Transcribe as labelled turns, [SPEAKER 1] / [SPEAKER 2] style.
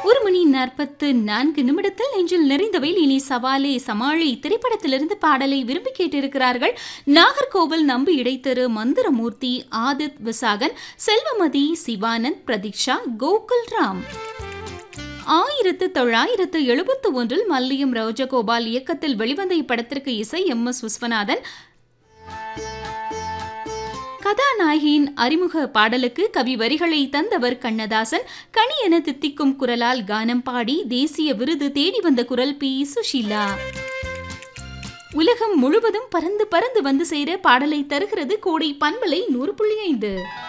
[SPEAKER 1] ஒரு மணி நாற்பத்து நான்கு நிமிடத்தில் நெஞ்சில் நிறைந்தவையில் இனி சவாலே சமாளி திரைப்படத்திலிருந்து பாடலை விரும்பி கேட்டிருக்கிறார்கள் நாகர்கோவில் நம்பி இடைத்தரு மந்திரமூர்த்தி ஆதித் விசாகன் செல்வமதி சிவானந்த் பிரதீக்ஷா கோகுல் ராம் ஆயிரத்து தொள்ளாயிரத்து எழுபத்து ஒன்றில் மல்லியம் ராஜகோபால் இயக்கத்தில் வெளிவந்த இப்படத்திற்கு இசை எம் எஸ் விஸ்வநாதன் கதாநாயகியின் அறிமுக பாடலுக்கு கவி வரிகளை தந்தவர் கண்ணதாசன் கனி என தித்திக்கும் குரலால் கானம் பாடி தேசிய விருது தேடி வந்த குரல் பி சுஷீலா உலகம் முழுவதும் பறந்து பறந்து வந்து சேர பாடலை தருகிறது கோடை பண்பலை நூறு புள்ளி ஐந்து